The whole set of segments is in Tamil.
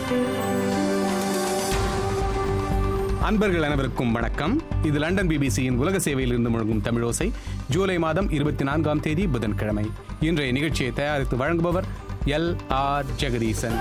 அன்பர்கள் அனைவருக்கும் வணக்கம் இது லண்டன் பிபிசியின் உலக சேவையில் இருந்து முழங்கும் தமிழோசை ஜூலை மாதம் இருபத்தி நான்காம் தேதி புதன்கிழமை இன்றைய நிகழ்ச்சியை தயாரித்து வழங்குபவர் எல் ஆர் ஜெகதீசன்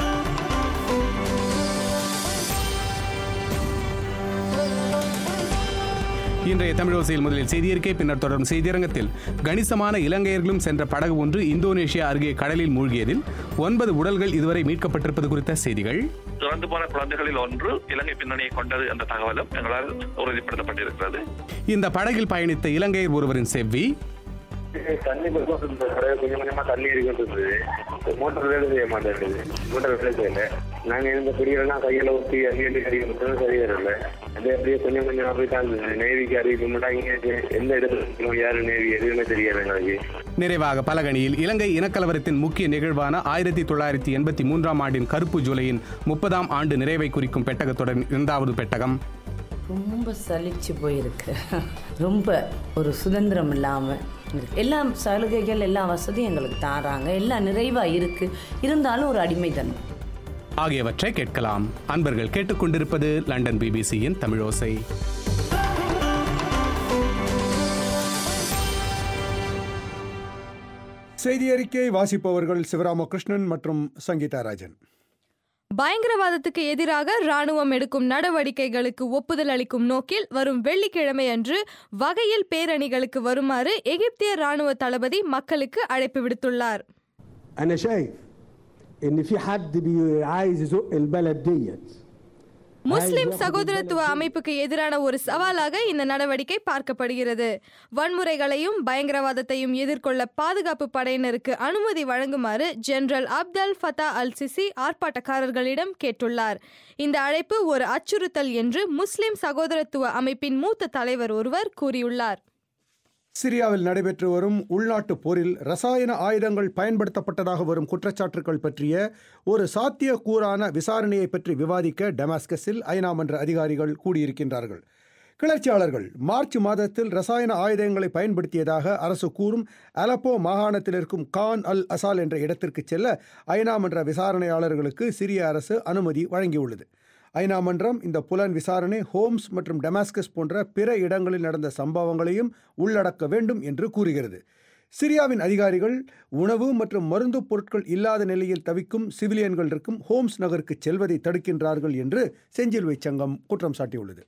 இன்றைய தமிழோசையில் முதலில் செய்தியறிக்கை பின்னர் தொடரும் செய்தியரங்கத்தில் கணிசமான இலங்கையர்களும் சென்ற படகு ஒன்று இந்தோனேஷியா அருகே கடலில் மூழ்கியதில் ஒன்பது உடல்கள் இதுவரை மீட்கப்பட்டிருப்பது குறித்த செய்திகள் இறந்து போன குழந்தைகளில் ஒன்று இலங்கை பின்னணியை கொண்டது என்ற தகவலும் எங்களால் உறுதிப்படுத்தப்பட்டிருக்கிறது இந்த படகில் பயணித்த இலங்கையர் ஒருவரின் செவ்வி தண்ணி பக்கம் இந்த கடை கொஞ்சம் கொஞ்சமா தண்ணி இருக்கின்றது மோட்டர் வேலை செய்ய மாட்டேங்குது மோட்டர் வேலை செய்யல நாங்க இருந்த குடியெல்லாம் கையில ஊற்றி அள்ளி அள்ளி கறி கொடுத்தோம் சரி வரல அது அப்படியே கொஞ்சம் கொஞ்சம் அப்படி தான் இருந்தது நேவிக்கு அறிவிக்க மாட்டாங்க எந்த இடத்துல இருக்கணும் யாரு நேவி எதுவுமே தெரியாது எங்களுக்கு நிறைவாக பலகணியில் இலங்கை இனக்கலவரத்தின் முக்கிய நிகழ்வான ஆயிரத்தி தொள்ளாயிரத்தி எண்பத்தி மூன்றாம் ஆண்டின் கருப்பு ஜூலையின் முப்பதாம் ஆண்டு நிறைவை குறிக்கும் பெட்டகத்துடன் இரண்டாவது பெட்டகம் ரொம்ப சலிச்சு போயிருக்கு ரொம்ப ஒரு சுதந்திரம் இல்லாமல் இருக்கு எல்லா சலுகைகள் எல்லா வசதியும் எங்களுக்கு தாராங்க எல்லாம் நிறைவாக இருக்குது இருந்தாலும் ஒரு அடிமைத்தனம் ஆகியவற்றை கேட்கலாம் அன்பர்கள் கேட்டுக்கொண்டிருப்பது லண்டன் பிபிசியின் தமிழோசை செய்தி அறிக்கை வாசிப்பவர்கள் சிவராமகிருஷ்ணன் மற்றும் சங்கீதா ராஜன் பயங்கரவாதத்துக்கு எதிராக ராணுவம் எடுக்கும் நடவடிக்கைகளுக்கு ஒப்புதல் அளிக்கும் நோக்கில் வரும் வெள்ளிக்கிழமை அன்று வகையில் பேரணிகளுக்கு வருமாறு எகிப்திய ராணுவ தளபதி மக்களுக்கு அழைப்பு விடுத்துள்ளார் انا شايف ان في حد بي- عايز يزق البلد ديت முஸ்லிம் சகோதரத்துவ அமைப்புக்கு எதிரான ஒரு சவாலாக இந்த நடவடிக்கை பார்க்கப்படுகிறது வன்முறைகளையும் பயங்கரவாதத்தையும் எதிர்கொள்ள பாதுகாப்பு படையினருக்கு அனுமதி வழங்குமாறு general Abdel Fattah al Sisi ஆர்ப்பாட்டக்காரர்களிடம் கேட்டுள்ளார் இந்த அழைப்பு ஒரு அச்சுறுத்தல் என்று முஸ்லிம் சகோதரத்துவ அமைப்பின் மூத்த தலைவர் ஒருவர் கூறியுள்ளார் சிரியாவில் நடைபெற்று வரும் உள்நாட்டு போரில் ரசாயன ஆயுதங்கள் பயன்படுத்தப்பட்டதாக வரும் குற்றச்சாட்டுகள் பற்றிய ஒரு சாத்தியக்கூறான விசாரணையை பற்றி விவாதிக்க டெமாஸ்கஸில் ஐநா மன்ற அதிகாரிகள் கூடியிருக்கின்றார்கள் கிளர்ச்சியாளர்கள் மார்ச் மாதத்தில் ரசாயன ஆயுதங்களை பயன்படுத்தியதாக அரசு கூறும் அலப்போ மாகாணத்தில் இருக்கும் கான் அல் அசால் என்ற இடத்திற்கு செல்ல ஐநா மன்ற விசாரணையாளர்களுக்கு சிரிய அரசு அனுமதி வழங்கியுள்ளது ஐநா மன்றம் இந்த புலன் விசாரணை ஹோம்ஸ் மற்றும் டெமாஸ்கஸ் போன்ற பிற இடங்களில் நடந்த சம்பவங்களையும் உள்ளடக்க வேண்டும் என்று கூறுகிறது சிரியாவின் அதிகாரிகள் உணவு மற்றும் மருந்து பொருட்கள் இல்லாத நிலையில் தவிக்கும் சிவிலியன்கள் இருக்கும் ஹோம்ஸ் நகருக்கு செல்வதை தடுக்கின்றார்கள் என்று செஞ்சிலுவை சங்கம் குற்றம் சாட்டியுள்ளது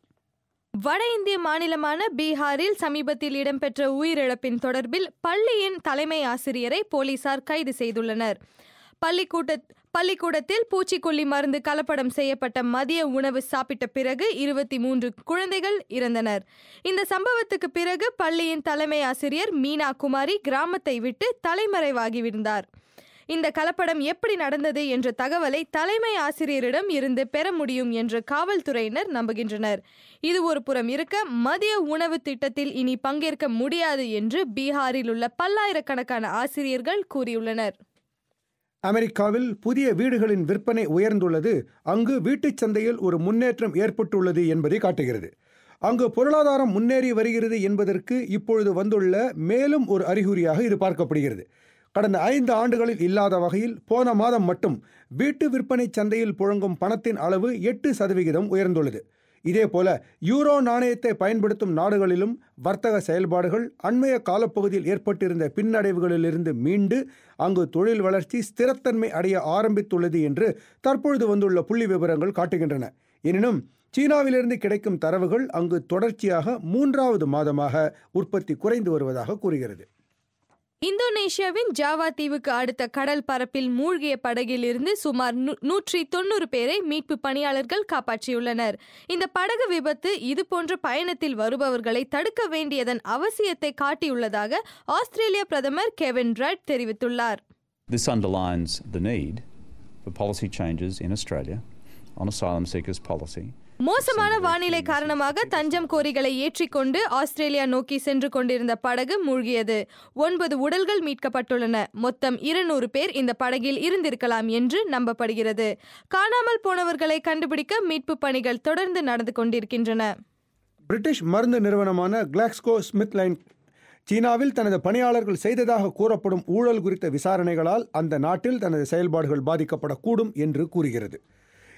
வட இந்திய மாநிலமான பீகாரில் சமீபத்தில் இடம்பெற்ற உயிரிழப்பின் தொடர்பில் பள்ளியின் தலைமை ஆசிரியரை போலீசார் கைது செய்துள்ளனர் பள்ளிக்கூட்ட பள்ளிக்கூடத்தில் பூச்சிக்கொல்லி மருந்து கலப்படம் செய்யப்பட்ட மதிய உணவு சாப்பிட்ட பிறகு இருபத்தி மூன்று குழந்தைகள் இறந்தனர் இந்த சம்பவத்துக்கு பிறகு பள்ளியின் தலைமை ஆசிரியர் மீனா குமாரி கிராமத்தை விட்டு தலைமறைவாகிவிருந்தார் இந்த கலப்படம் எப்படி நடந்தது என்ற தகவலை தலைமை ஆசிரியரிடம் இருந்து பெற முடியும் என்று காவல்துறையினர் நம்புகின்றனர் இது ஒரு புறம் இருக்க மதிய உணவு திட்டத்தில் இனி பங்கேற்க முடியாது என்று பீகாரில் உள்ள பல்லாயிரக்கணக்கான ஆசிரியர்கள் கூறியுள்ளனர் அமெரிக்காவில் புதிய வீடுகளின் விற்பனை உயர்ந்துள்ளது அங்கு வீட்டுச் சந்தையில் ஒரு முன்னேற்றம் ஏற்பட்டுள்ளது என்பதை காட்டுகிறது அங்கு பொருளாதாரம் முன்னேறி வருகிறது என்பதற்கு இப்பொழுது வந்துள்ள மேலும் ஒரு அறிகுறியாக இது பார்க்கப்படுகிறது கடந்த ஐந்து ஆண்டுகளில் இல்லாத வகையில் போன மாதம் மட்டும் வீட்டு விற்பனை சந்தையில் புழங்கும் பணத்தின் அளவு எட்டு சதவிகிதம் உயர்ந்துள்ளது இதேபோல யூரோ நாணயத்தை பயன்படுத்தும் நாடுகளிலும் வர்த்தக செயல்பாடுகள் அண்மைய காலப்பகுதியில் ஏற்பட்டிருந்த பின்னடைவுகளிலிருந்து மீண்டு அங்கு தொழில் வளர்ச்சி ஸ்திரத்தன்மை அடைய ஆரம்பித்துள்ளது என்று தற்பொழுது வந்துள்ள புள்ளி விவரங்கள் காட்டுகின்றன எனினும் சீனாவிலிருந்து கிடைக்கும் தரவுகள் அங்கு தொடர்ச்சியாக மூன்றாவது மாதமாக உற்பத்தி குறைந்து வருவதாக கூறுகிறது இந்தோனேஷியாவின் ஜாவா தீவுக்கு அடுத்த கடல் பரப்பில் மூழ்கிய படகில் இருந்து சுமார் நூ- நூற்றி தொண்ணூறு பேரை மீட்பு பணியாளர்கள் காப்பாற்றியுள்ளனர் இந்த படகு விபத்து இதுபோன்ற பயணத்தில் வருபவர்களை தடுக்க வேண்டியதன் அவசியத்தை காட்டியுள்ளதாக ஆஸ்திரேலிய பிரதமர் கெவின் ரட் தெரிவித்துள்ளார் This underlines the need for policy changes in Australia on asylum seekers policy. மோசமான வானிலை காரணமாக தஞ்சம் கோரிகளை ஏற்றிக்கொண்டு ஆஸ்திரேலியா நோக்கி சென்று கொண்டிருந்த படகு மூழ்கியது ஒன்பது உடல்கள் மீட்கப்பட்டுள்ளன மொத்தம் இருநூறு பேர் இந்த படகில் இருந்திருக்கலாம் என்று நம்பப்படுகிறது காணாமல் போனவர்களை கண்டுபிடிக்க மீட்பு பணிகள் தொடர்ந்து நடந்து கொண்டிருக்கின்றன பிரிட்டிஷ் மருந்து நிறுவனமான கிளாக்ஸ்கோ ஸ்மித்லைன் சீனாவில் தனது பணியாளர்கள் செய்ததாக கூறப்படும் ஊழல் குறித்த விசாரணைகளால் அந்த நாட்டில் தனது செயல்பாடுகள் பாதிக்கப்படக்கூடும் என்று கூறுகிறது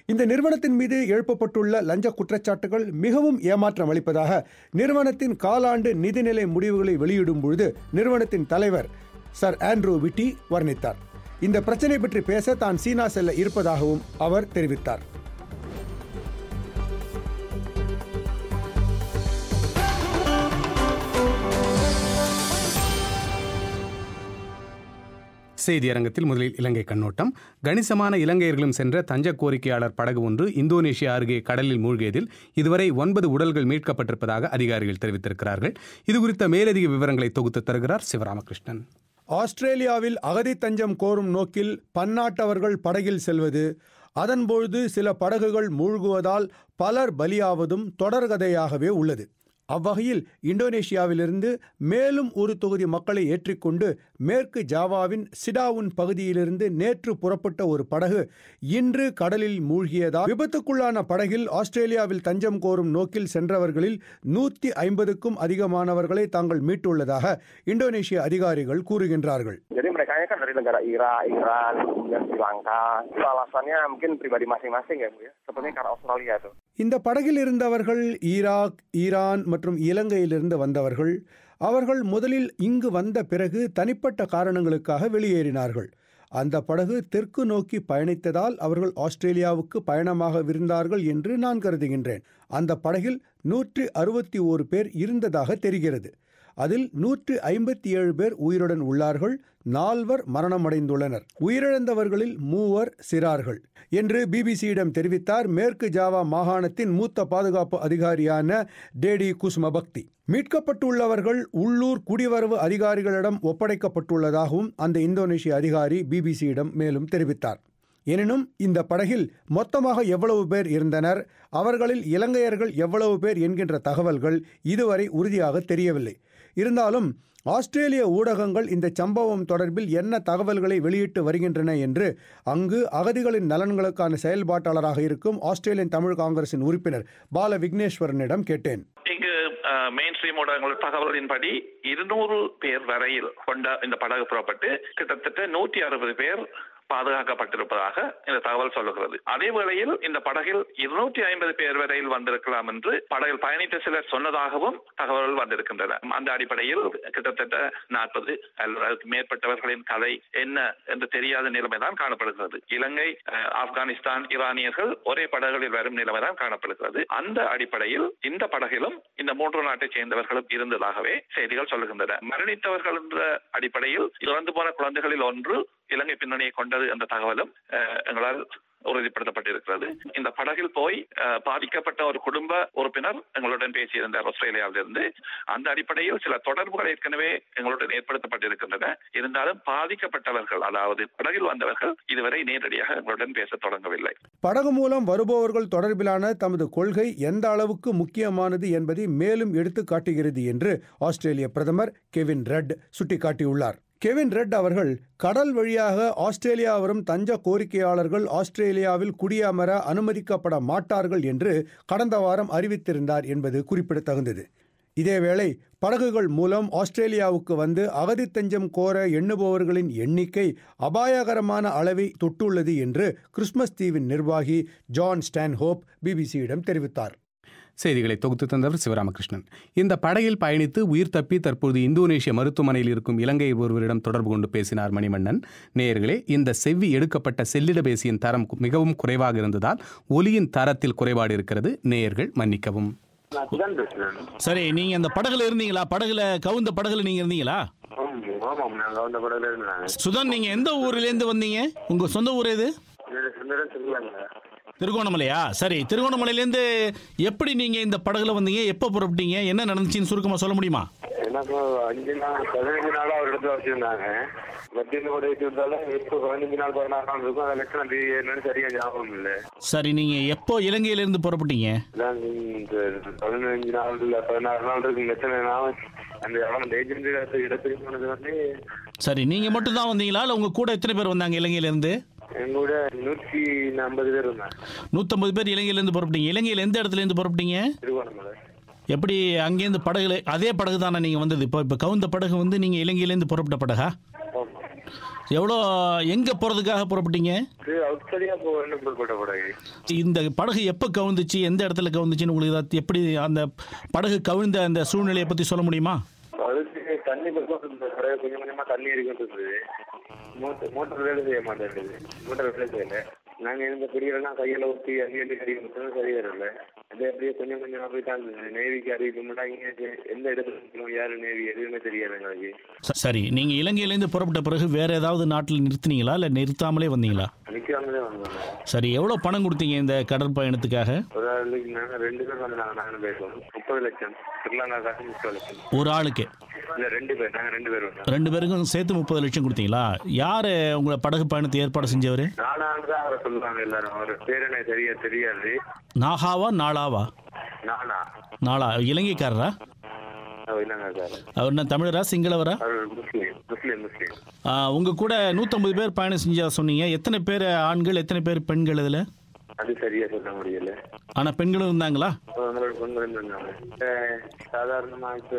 இந்த நிறுவனத்தின் மீது எழுப்பப்பட்டுள்ள லஞ்ச குற்றச்சாட்டுகள் மிகவும் ஏமாற்றம் அளிப்பதாக நிறுவனத்தின் காலாண்டு நிதிநிலை முடிவுகளை வெளியிடும் பொழுது நிறுவனத்தின் தலைவர் சர் ஆண்ட்ரூ விட்டி வர்ணித்தார் இந்த பிரச்சனை பற்றி பேச தான் சீனா செல்ல இருப்பதாகவும் அவர் தெரிவித்தார் செய்தி அரங்கத்தில் முதலில் இலங்கை கண்ணோட்டம் கணிசமான இலங்கையர்களும் சென்ற தஞ்ச கோரிக்கையாளர் படகு ஒன்று இந்தோனேஷியா அருகே கடலில் மூழ்கியதில் இதுவரை ஒன்பது உடல்கள் மீட்கப்பட்டிருப்பதாக அதிகாரிகள் தெரிவித்திருக்கிறார்கள் இது குறித்த மேலதிக விவரங்களை தொகுத்து தருகிறார் சிவராமகிருஷ்ணன் ஆஸ்திரேலியாவில் அகதி தஞ்சம் கோரும் நோக்கில் பன்னாட்டவர்கள் படகில் செல்வது அதன்பொழுது சில படகுகள் மூழ்குவதால் பலர் பலியாவதும் தொடர்கதையாகவே உள்ளது அவ்வகையில் இந்தோனேஷியாவிலிருந்து மேலும் ஒரு தொகுதி மக்களை ஏற்றிக்கொண்டு மேற்கு ஜாவாவின் சிடாவுன் பகுதியிலிருந்து நேற்று புறப்பட்ட ஒரு படகு இன்று கடலில் மூழ்கியதால் விபத்துக்குள்ளான படகில் ஆஸ்திரேலியாவில் தஞ்சம் கோரும் நோக்கில் சென்றவர்களில் நூற்றி ஐம்பதுக்கும் அதிகமானவர்களை தாங்கள் மீட்டுள்ளதாக இந்தோனேஷிய அதிகாரிகள் கூறுகின்றார்கள் Jadi mereka kan dari negara Irak, Iran, kemudian Sri Lanka. Itu alasannya mungkin pribadi masing-masing ya, Bu ya. Seperti karena Australia tuh. இந்த படகில் இருந்தவர்கள் ஈராக் ஈரான் மற்றும் இலங்கையிலிருந்து வந்தவர்கள் அவர்கள் முதலில் இங்கு வந்த பிறகு தனிப்பட்ட காரணங்களுக்காக வெளியேறினார்கள் அந்த படகு தெற்கு நோக்கி பயணித்ததால் அவர்கள் ஆஸ்திரேலியாவுக்கு பயணமாக விருந்தார்கள் என்று நான் கருதுகின்றேன் அந்த படகில் நூற்று அறுபத்தி ஓரு பேர் இருந்ததாக தெரிகிறது அதில் நூற்று ஐம்பத்தி ஏழு பேர் உயிருடன் உள்ளார்கள் நால்வர் மரணமடைந்துள்ளனர் உயிரிழந்தவர்களில் மூவர் சிறார்கள் என்று பிபிசியிடம் தெரிவித்தார் மேற்கு ஜாவா மாகாணத்தின் மூத்த பாதுகாப்பு அதிகாரியான டேடி குஸ்மபக்தி மீட்கப்பட்டுள்ளவர்கள் உள்ளூர் குடிவரவு அதிகாரிகளிடம் ஒப்படைக்கப்பட்டுள்ளதாகவும் அந்த இந்தோனேஷிய அதிகாரி பிபிசியிடம் மேலும் தெரிவித்தார் எனினும் இந்த படகில் மொத்தமாக எவ்வளவு பேர் இருந்தனர் அவர்களில் இலங்கையர்கள் எவ்வளவு பேர் என்கின்ற தகவல்கள் இதுவரை உறுதியாக தெரியவில்லை இருந்தாலும் ஆஸ்திரேலிய ஊடகங்கள் இந்த சம்பவம் தொடர்பில் என்ன தகவல்களை வெளியிட்டு வருகின்றன என்று அங்கு அகதிகளின் நலன்களுக்கான செயல்பாட்டாளராக இருக்கும் ஆஸ்திரேலியன் தமிழ் காங்கிரசின் உறுப்பினர் பால விக்னேஸ்வரனிடம் கேட்டேன் இங்கு மெயின் ஸ்ட்ரீம் ஊடகங்கள் தகவலின்படி இருநூறு பேர் வரையில் கொண்ட இந்த படகு புறப்பட்டு கிட்டத்தட்ட நூற்றி அறுபது பேர் பாதுகாக்கப்பட்டிருப்பதாக இந்த தகவல் சொல்லுகிறது அதே வேளையில் இந்த படகில் இருநூற்றி ஐம்பது பேர் வரையில் வந்திருக்கலாம் என்று படகில் பயணித்த சிலர் சொன்னதாகவும் தகவல்கள் வந்திருக்கின்றன அந்த அடிப்படையில் கிட்டத்தட்ட நாற்பது அல்லது அதுக்கு மேற்பட்டவர்களின் கதை என்ன என்று தெரியாத நிலைமைதான் காணப்படுகிறது இலங்கை அஹ், ஆப்கானிஸ்தான் ஈரானியர்கள் ஒரே படகுகளில் வரும் நிலைமைதான் காணப்படுகிறது அந்த அடிப்படையில் இந்த படகிலும் இந்த மூன்று நாட்டைச் சேர்ந்தவர்களும் இருந்ததாகவே செய்திகள் சொல்லுகின்றன மரணித்தவர்கள் என்ற அடிப்படையில் இறந்து போன குழந்தைகளில் ஒன்று இலங்கை பின்னணியை கொண்டது என்ற தகவலும் அஹ், எங்களால் உறுதிப்படுத்தப்பட்டிருக்கிறது இந்த படகில் போய் அஹ், பாதிக்கப்பட்ட ஒரு குடும்ப உறுப்பினர் எங்களுடன் பேசியிருந்தார் ஆஸ்திரேலியாவிலிருந்து அந்த அடிப்படையில் சில தொடர்புகள் ஏற்கனவே எங்களுடன் ஏற்படுத்தப்பட்டிருக்கின்றன இருந்தாலும் பாதிக்கப்பட்டவர்கள் அதாவது படகில் வந்தவர்கள் இதுவரை நேரடியாக எங்களுடன் பேச தொடங்கவில்லை படகு மூலம் வருபவர்கள் தொடர்பிலான தமது கொள்கை எந்த அளவுக்கு முக்கியமானது என்பதை மேலும் எடுத்து காட்டுகிறது என்று ஆஸ்திரேலிய பிரதமர் கெவின் ரெட் சுட்டிக்காட்டியுள்ளார் கெவின் ரெட் அவர்கள் கடல் வழியாக ஆஸ்திரேலியா வரும் தஞ்ச கோரிக்கையாளர்கள் ஆஸ்திரேலியாவில் குடியமர அனுமதிக்கப்பட மாட்டார்கள் என்று கடந்த வாரம் அறிவித்திருந்தார் என்பது குறிப்பிடத்தகுந்தது இதேவேளை படகுகள் மூலம் ஆஸ்திரேலியாவுக்கு வந்து அகதி தஞ்சம் கோர எண்ணுபவர்களின் எண்ணிக்கை அபாயகரமான அளவை தொட்டுள்ளது என்று கிறிஸ்மஸ் தீவின் நிர்வாகி ஜான் ஸ்டான்ஹோப் பிபிசியிடம் தெரிவித்தார் செய்திகளை தொகுத்து தந்தவர் சிவராமகிருஷ்ணன் இந்த படகில் பயணித்து உயிர் தப்பி தற்போது இந்தோனேஷிய மருத்துவமனையில் இருக்கும் இலங்கை ஒருவரிடம் தொடர்பு கொண்டு பேசினார் மணிமன்னன் நேயர்களே இந்த செவ்வி எடுக்கப்பட்ட செல்லிடபேசியின் தரம் மிகவும் குறைவாக இருந்ததால் ஒலியின் தரத்தில் குறைபாடு இருக்கிறது நேயர்கள் மன்னிக்கவும் நான் சுதான் பேசுறேன் சரி நீங்க அந்த படகுல இருந்தீங்களா படகுல கவுந்த படகுல நீங்க இருந்தீங்களா ஆமாம் ஆமாம் நாங்கள் வந்த படகுல இருந்தாங்க சுதன் நீங்க எந்த ஊர்ல இருந்து வந்தீங்க உங்க சொந்த ஊர் எது என்னோட சொந்தம் சொல்லுவாங்க திருகோணமலையா சரி திருகோணமலையிலேருந்து எப்படி நீங்க இந்த படகுல வந்தீங்க எப்போ புறப்பட்டீங்க என்ன நடந்துச்சுன்னு சுருக்கமா சொல்ல முடியுமா எனக்கு அஞ்சு நாள் பதினஞ்சு நாளா ஒரு இடத்துல வச்சிருந்தாங்க மத்தியில் கூட இருந்தாலும் இப்போ பதினஞ்சு நாள் பதினாறு நாள் இருக்கும் அந்த லட்சணம் அது என்னன்னு சரியா ஞாபகம் இல்லை சரி நீங்க எப்போ இலங்கையிலேருந்து புறப்பட்டீங்க அதான் இந்த பதினஞ்சு நாள் இல்ல பதினாறு நாள் இருக்கு லட்சணம் நான் அந்த அவன் ஏஜென்ட் இடத்துக்கு போனது வந்து சரி நீங்க மட்டும் தான் வந்தீங்களா இல்ல உங்க கூட எத்தனை பேர் வந்தாங்க இலங்கையிலேருந்து எங்க கூட நூற்றி ஐம்பது பேர் இருந்தாங்க நூற்றம்பது பேர் இலங்கையிலேருந்து புறப்பட்டீங்க இலங்கையில் எந்த இடத்துல இருந்து புறப்பட்டீங்க திருவோணமலை எப்படி அங்கேருந்து படகுல அதே படகு தானே நீங்கள் வந்தது இப்போ இப்போ கவுந்த படகு வந்து நீங்கள் இலங்கையிலேருந்து புறப்பட்ட படகா ஆமா எவ்வளோ எங்கே போகிறதுக்காக புறப்பட்டீங்க இது ஆஸ்திரேலியா போகணும்னு புறப்பட்ட படகு இந்த படகு எப்போ கவுந்துச்சு எந்த இடத்துல கவுந்துச்சுன்னு உங்களுக்கு ஏதாவது எப்படி அந்த படகு கவிழ்ந்த அந்த சூழ்நிலையை பற்றி சொல்ல முடியுமா அதுக்கு தண்ணி பக்கம் இந்த படகு கொஞ்சம் கொஞ்சமா தண்ணி இருக்கின்றது மோட்டர் மோட்டர் வேலை செய்ய மாட்டேங்குது மோட்டர் வேலை செய்யல நாங்க இருந்த குடியெல்லாம் கையில ஊற்றி அள்ளி அள்ளி கறி கொடுத்தோம் சரி வரல அது அப்படியே கொஞ்சம் கொஞ்சமா போய் தான் நேவிக்கு அறிவிக்க மாட்டாங்க எந்த இடத்துல இருக்கணும் யாரு நேவி எதுவுமே தெரியாது எங்களுக்கு ச- சரி நீங்கள் இலங்கையிலேருந்து புறப்பட்ட பிறகு வேறு ஏதாவது நாட்டில் நிறுத்துனீங்களா இல்லை நிறுத்தாமலே வந்தீங்களா நிக்காமலே வந்தோம் சரி எவ்வளோ பணம் கொடுத்தீங்க இந்த கடற்பயணத்துக்காக ஒரு ஆளுக்கு நாங்க ரெண்டு பேர் வந்து நாங்க நாங்க பேசுவோம் முப்பது லட்சம் ஸ்ரீலங்கா காசு முப்பது லட்சம் ஒரு ஆளுக்கு இல்ல ரெண்டு பேர் நாங்க ரெண்டு பேர் வந்தோம் ரெண்டு பேருக்கும் சேர்த்து முப்பது லட்சம் கொடுத்தீங்களா யார் உங்களை படகு பயணத்தை ஏற்பாடு செஞ்சவர் நானான்னு தான் அவரை சொல்லுவாங்க எல்லாரும் அவர் பேர் எனக்கு தெரிய தெரியாது நாகாவா நாளாவா நானா நாளா இலங்கைக்காரரா அவர் என்னங்க சார் அவர் என்ன தமிழரா சிங்களவரா அவர் முஸ்லீம் முஸ்லீம் முஸ்லீம் ஆ, உங்க கூட நூற்றம்பது பேர் பயணம் செஞ்சா சொன்னீங்க எத்தனை பேர் ஆண்கள் எத்தனை பேர் பெண்கள் இதில் அது சரியா சொல்ல முடியல ஆனால் பெண்களும் இருந்தாங்களா உங்களோட பொங்கல் இருந்தாங்க இப்ப சாதாரணமா இப்ப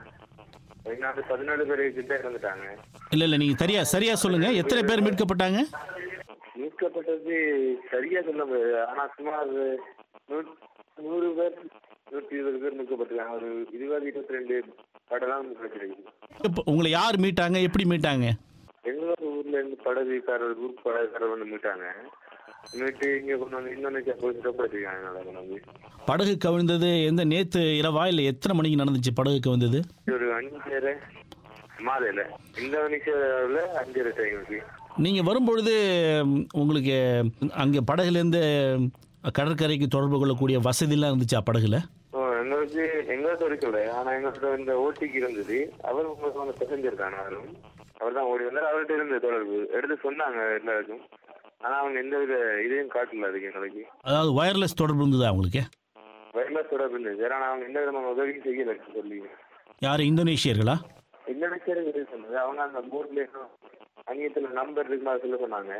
வெளிநாட்டு பதினாலு பேர் கிட்ட இறந்துட்டாங்க இல்லை இல்லை நீங்கள் சரியா சரியா சொல்லுங்க எத்தனை பேர் மீட்கப்பட்டாங்க மீட்கப்பட்டது சரியா சொல்ல முடியாது ஆனா சுமார் நூ- நூறு பேர் நூற்றி இருபது பேர் மீட்கப்பட்டிருக்காங்க ஒரு இருபது இருபத்தி ரெண்டு படம் கிடைச்சிருக்கு இப்போ உங்களை யார் மீட்டாங்க எப்படி மீட்டாங்க எங்களோட ஊர்ல இருந்து படகுக்காரர் ஊர் படகுக்காரர் வந்து மீட்டாங்க மீட்டு இங்க கொண்டு வந்து இந்தோனேஷியா போய் ஒப்படைச்சிருக்காங்க எங்களை கொண்டு வந்து படகு கவிழ்ந்தது எந்த நேற்று இரவா இல்லை எத்தனை மணிக்கு நடந்துச்சு படகு கவிழ்ந்தது ஒரு அஞ்சரை மாதையில இந்தோனேஷியாவில் அஞ்சரை டைமுக்கு நீங்கள் வரும்பொழுது ம், உங்களுக்கு அங்கே படகுலேருந்து கடற்கரைக்கு தொடர்பு கொள்ளக்கூடிய வசதிலாம் இருந்துச்சா படகுல ஓ, எங்களுக்கு எங்களுக்கு இருக்கல ஆனா எங்களோட இந்த ஓட்டிக்கு இருந்தது அவர் உங்களுக்கு வந்து பேசஞ்சர் தானே அவரும் அவர் தான் ஓடி வந்தார் அவர்கிட்ட இருந்தது தொடர்பு எடுத்து சொன்னாங்க எல்லாருக்கும் ஆனா அவங்க எந்த வித இதையும் காட்டல அதுக்கு எங்களுக்கு அதாவது வயர்லெஸ் தொடர்பு இருந்ததா உங்களுக்கு வயர்லெஸ் தொடர்பு இருந்தது ஆனா அவங்க எந்த விதமான உதவியும் செய்யல சொல்லி யார் இந்தோனேஷியர்களா இந்தோனேஷியா சொன்னது அவங்க அந்த போர்ட்ல அந்நியத்துல நம்பர் இருக்குமா சொல்ல சொன்னாங்க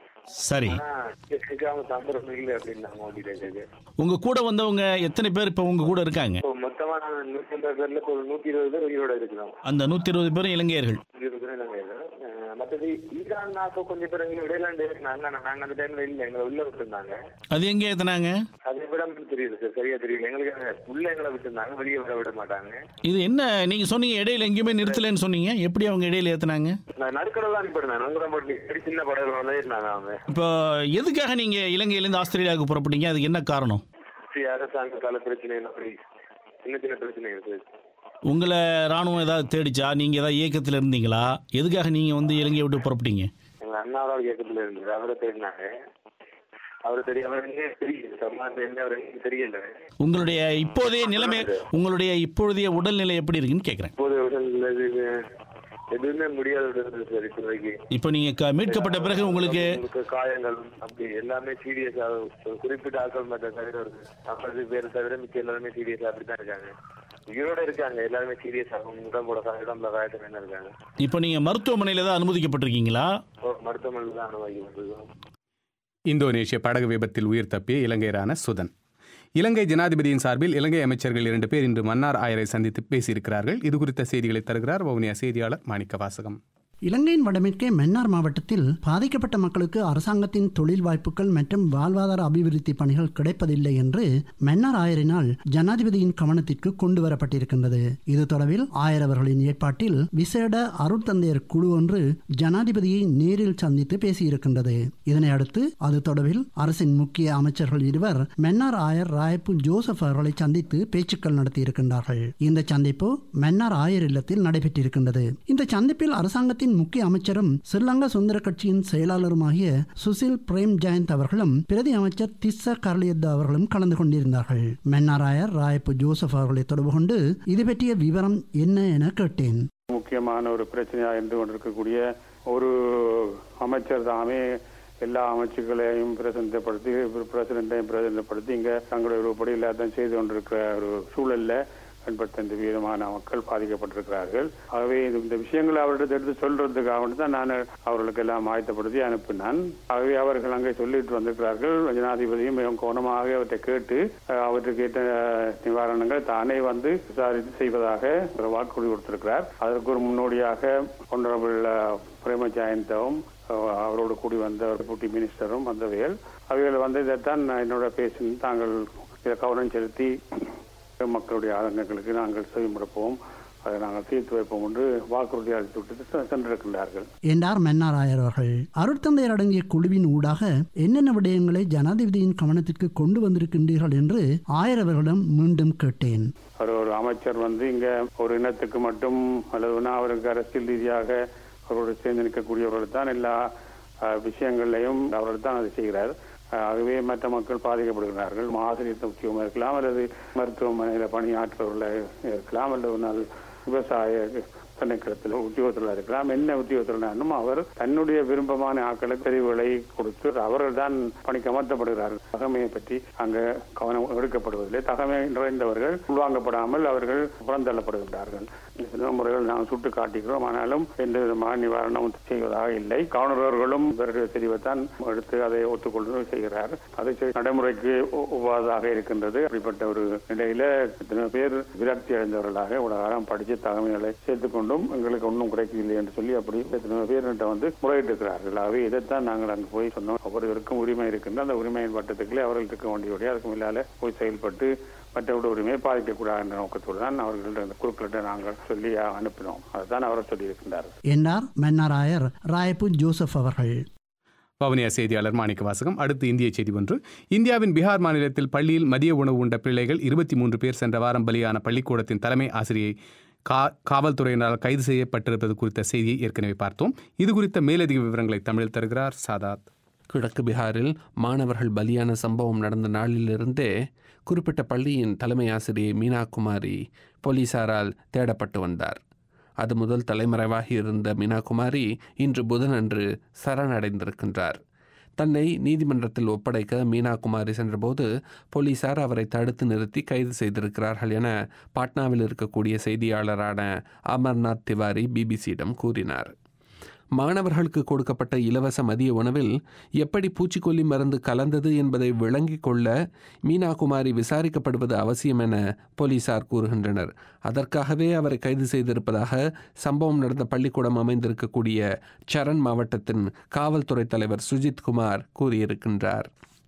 சரி ஆனா எனக்கு அவங்க நம்பர் ஒன்றும் இல்லை அப்படின்னாங்க ஓட்டிட்டு உங்க கூட வந்தவங்க எத்தனை பேர் இப்போ உங்க கூட இருக்காங்க இப்போ மொத்தமா நாங்க நூத்தி ஐம்பது பேர்ல இப்போ ஒரு நூத்தி இருபது பேர் உயிரோட இருக்கிறோம் அந்த நூற்றி இருபது பேரும் இலங்கையர்கள் இருபது பேர் நாங்க இருக்கிறோம். அஹ் மத்தது ஈரான் நாக்கு கொஞ்சம் பேர் எங்க இடையில இருந்தாங்க ஆனா நாங்க அந்த டைம்ல இல்ல எங்களை உள்ள விட்டுருந்தாங்க அது எங்கே ஏத்துனாங்க அதை விட தெரியுது சார் சரியா தெரியல எங்களுக்கு அங்க உள்ள எங்களை விட்டுருந்தாங்க வெளியே விட விட மாட்டாங்க இது என்ன நீங்க சொன்னீங்க இடையில எங்கேயுமே நிறுத்தலைன்னு சொன்னீங்க எப்படி அவங்க இடையில ஏத்துனாங்க நான் நடுக்கடல் தான் அனுப்பிடுறேன் நங்குற மட்டும் சின்ன படகு வந்து இருந்தாங்க அவங்க இப்போ எதுக்காக நீங்க இலங்கையிலேருந்து ஆஸ்திரேலியாவுக்கு புறப்பட்டீங்க அதுக்கு என்ன காரணம் சரி, அரசாங்க கால பிரச்சனை அப்படி சின்ன சின்ன பிரச்சனை இருக்கு உங்களை ராணுவம் ஏதாவது தேடிச்சா நீங்க ஏதாவது இயக்கத்தில் இருந்தீங்களா எதுக்காக நீங்க வந்து இலங்கையை விட்டு புறப்பட்டீங்க எங்க அண்ணாவோட இயக்கத்துல இருந்தது அவரை தேடினாங்க அவரை தெரிய அவர் எங்க தெரியல சமாளம் என்ன அவர் எங்க தெரியல உங்களுடைய இப்போதைய நிலைமை உங்களுடைய இப்பொழுதைய உடல்நிலை எப்படி இருக்குன்னு கேட்குறேன் இப்போது உடல் இது எதுவுமே முடியாத விடுறது சார் இப்போதைக்கு இப்போ நீங்க க- மீட்கப்பட்ட பிறகு உங்களுக்கு உங்களுக்கு காயங்கள் அப்படி எல்லாமே சீரியஸா ஒரு குறிப்பிட்ட ஆட்கள் மட்டும் தவிர ஒரு ஐம்பது பேர் தவிர மிச்ச எல்லாருமே சீரியஸா அப்படித்தான் இருக்காங்க உயிரோட இருக்காங்க எல்லாருமே சீரியஸா உடம்போட கா- உடம்புல காயத்துல என்ன இருக்காங்க இப்போ நீங்க மருத்துவமனையில் தான் அனுமதிக்கப்பட்டிருக்கீங்களா இப்போ மருத்துவமனையில் தான் அனுபவிக்கப்பட்டிருக்கோம் இந்தோனேஷிய படகு விபத்தில் உயிர் தப்பிய இலங்கையரான சுதன் இலங்கை ஜனாதிபதியின் சார்பில் இலங்கை அமைச்சர்கள் இரண்டு பேர் இன்று மன்னார் ஆயரை சந்தித்து பேசியிருக்கிறார்கள் இது குறித்த செய்திகளை தருகிறார் வவுனியா செய்தியாளர் மாணிக்க வாசகம் இலங்கையின் வடமேற்கே மன்னார் மாவட்டத்தில் பாதிக்கப்பட்ட மக்களுக்கு அரசாங்கத்தின் தொழில் வாய்ப்புகள் மற்றும் வாழ்வாதார அபிவிருத்தி பணிகள் கிடைப்பதில்லை என்று மன்னார் ஆயரினால் ஜனாதிபதியின் கவனத்திற்கு கொண்டு வரப்பட்டிருக்கின்றது இது தொடர்பில் ஆயர் அவர்களின் ஏற்பாட்டில் விசேட அருட்தந்தையர் குழு ஒன்று ஜனாதிபதியை நேரில் சந்தித்து பேசியிருக்கின்றது இதனை அடுத்து அது தொடர்பில் அரசின் முக்கிய அமைச்சர்கள் இருவர் மன்னார் ஆயர் ராயப்பு ஜோசப் அவர்களை சந்தித்து பேச்சுக்கள் நடத்தியிருக்கின்றார்கள் இந்த சந்திப்பு மன்னார் ஆயர் இல்லத்தில் நடைபெற்றிருக்கின்றது இந்த சந்திப்பில் அரசாங்கத்தின் முக்கிய அமைச்சரும் ஸ்ரீலங்கா சுதந்திர கட்சியின் செயலாளருமாகிய சுசில் பிரேம் ஜெயந்த் அவர்களும் பிரதி அமைச்சர் திஸ்ஸ கர்லியத் அவர்களும் கலந்து கொண்டிருந்தார்கள் மன்னார் ஆயர் ராயப்பு ஜோசப் அவர்களை தொடர்பு கொண்டு இது பற்றிய விவரம் என்ன என கேட்டேன் முக்கியமான ஒரு பிரச்சனையாக இருந்து கொண்டிருக்கக்கூடிய ஒரு அமைச்சர் தாமே எல்லா அமைச்சுகளையும் பிரசனப்படுத்தி பிரசிடண்டையும் பிரசனப்படுத்தி இங்க தங்களுடைய உருப்படி எல்லாத்தையும் செய்து கொண்டிருக்கிற ஒரு சூழல்ல எண்பத்தஞ்சு வீதமான மக்கள் பாதிக்கப்பட்டிருக்கிறார்கள் ஆகவே இது- இந்த விஷயங்களை அவர்கிட்ட எடுத்து சொல்றதுக்காக தான் நான் அவர்களுக்கு எல்லாம் ஆயத்தப்படுத்தி அனுப்பினான் ஆகவே அவர்கள் அங்கே சொல்லிட்டு வந்திருக்கிறார்கள் ஜனாதிபதியும் மிகவும் கவனமாக அவற்றை கேட்டு அஹ், அவற்றுக்கு ஏற்ற நிவாரணங்கள் தானே வந்து விசாரித்து செய்வதாக ஒரு வாக்குறுதி கொடுத்திருக்கிறார் அதற்கு ஒரு முன்னோடியாக ஒன்றபிள் பிரேமஜாயந்தவும் அஹ், அவரோடு கூடி வந்த டெபுட்டி மினிஸ்டரும் வந்தவைகள் அவைகள் வந்து இதைத்தான் நான் என்னோட பேசி தாங்கள் இதை கவனம் செலுத்தி மக்களுடைய ஆதங்கங்களுக்கு நாங்கள் செவிமடுப்போம் அதை நாங்கள் தீர்த்து வைப்போம் என்று வாக்குறுதி அளித்து விட்டு செ- சென்றிருக்கின்றார்கள் என்றார் மன்னாராயர் அவர்கள் அருட்தந்தையர் அடங்கிய குழுவின் ஊடாக என்னென்ன விடயங்களை ஜனாதிபதியின் கவனத்திற்கு கொண்டு வந்திருக்கின்றீர்கள் என்று ஆயரவர்களிடம் மீண்டும் கேட்டேன் அவர் ஒரு அமைச்சர் வந்து இங்க ஒரு இனத்துக்கு மட்டும் அல்லதுனா அவருக்கு அரசியல் ரீதியாக அவரோடு சேர்ந்து நிற்கக்கூடியவர்கள் தான் எல்லா அஹ், விஷயங்களையும் அவர்கள் தான் அதை செய்கிறார் அஹ், ஆகவே மற்ற மக்கள் பாதிக்கப்படுகிறார்கள் ஆசிரியர் முக்கியமாக இருக்கலாம் அல்லது மருத்துவமனையில் பணியாற்றுவர்களாக இருக்கலாம் அல்லது ஒரு நாள் விவசாய திணைக்களத்தில் உத்தியோகத்தில் இருக்கலாம் என்ன உத்தியோகத்திலும் அவர் தன்னுடைய விருப்பமான ஆக்களை தெரிவுகளை கொடுத்து அவர்கள் தான் பணிக்கு அமர்த்தப்படுகிறார்கள் தகமையை பற்றி அங்க கவனம் எடுக்கப்படுவதில்லை தகமை நிறைந்தவர்கள் உள்வாங்கப்படாமல் அவர்கள் புறந்தள்ளப்படுகின்றார்கள் சில முறைகள் நாம் சுட்டு காட்டுகிறோம் ஆனாலும் எந்த விதமான நிவாரணம் செய்வதாக இல்லை கவர்னர்களும் இவருடைய தெரிவைத்தான் எடுத்து அதை ஒத்துக்கொண்டு செய்கிறார் அதை செய்- நடைமுறைக்கு ஒ- ஒவ்வாததாக இருக்கின்றது அப்படிப்பட்ட ஒரு நிலையில எத்தனை பேர் விரக்தி அடைந்தவர்களாக இவ்வளவு காலம் படிச்சு தகவல்களை சேர்த்துக் கொண்டும் எங்களுக்கு ஒன்றும் கிடைக்கவில்லை என்று சொல்லி அப்படி எத்தனை பேர்கிட்ட வந்து முறையிட்டிருக்கிறார்கள் ஆகவே இதைத்தான் நாங்கள் அங்கு போய் சொன்னோம் ஒவ்வொருவருக்கும் உரிமை இருக்கின்ற அந்த உரிமையின் பட்டத்துக்குள்ளே அவர்கள் இருக்க வேண்டிய அதுக்கு மேலால போய் செயல்பட்டு மற்றவருடைய உரிமையை பாதிக்கக்கூடாது என்ற நோக்கத்தோடு தான் அவர்கள்ட்ட அந்த குழுக்களிட்ட நாங்கள் சொல்லி அனுப்பினோம் அதுதான் அவர் சொல்லியிருக்கின்றார் என்றார் மன்னாராயர் ராயப்பு ஜோசப் அவர்கள் வவுனியா செய்தியாளர் மாணிக்க வாசகம் அடுத்து இந்திய செய்தி ஒன்று இந்தியாவின் பீகார் மாநிலத்தில் பள்ளியில் மதிய உணவு உண்ட பிள்ளைகள் இருபத்தி மூன்று பேர் சென்ற வாரம் பலியான பள்ளிக்கூடத்தின் தலைமை ஆசிரியை கா காவல்துறையினரால் கைது செய்யப்பட்டிருப்பது குறித்த செய்தியை ஏற்கனவே பார்த்தோம் இது குறித்த மேலதிக விவரங்களை தமிழில் தருகிறார் சாதாத் கிழக்கு பீகாரில் மாணவர்கள் பலியான சம்பவம் நடந்த நாளிலிருந்தே குறிப்பிட்ட பள்ளியின் தலைமை ஆசிரியை மீனா குமாரி போலீசாரால் தேடப்பட்டு வந்தார் அது முதல் தலைமறைவாகி இருந்த மீனா குமாரி இன்று புதனன்று சரணடைந்திருக்கின்றார் தன்னை நீதிமன்றத்தில் ஒப்படைக்க மீனா குமாரி சென்றபோது போலீசார் அவரை தடுத்து நிறுத்தி கைது செய்திருக்கிறார்கள் என பாட்னாவில் இருக்கக்கூடிய செய்தியாளரான அமர்நாத் திவாரி பிபிசியிடம் கூறினார் மாணவர்களுக்கு கொடுக்கப்பட்ட இலவச மதிய உணவில் எப்படி பூச்சிக்கொல்லி மருந்து கலந்தது என்பதை விளங்கிக் கொள்ள மீனா குமாரி விசாரிக்கப்படுவது அவசியம் என போலீசார் கூறுகின்றனர் அதற்காகவே அவரை கைது செய்திருப்பதாக சம்பவம் நடந்த பள்ளிக்கூடம் அமைந்திருக்கக்கூடிய சரண் மாவட்டத்தின் காவல்துறை தலைவர் சுஜித் குமார் கூறியிருக்கின்றார்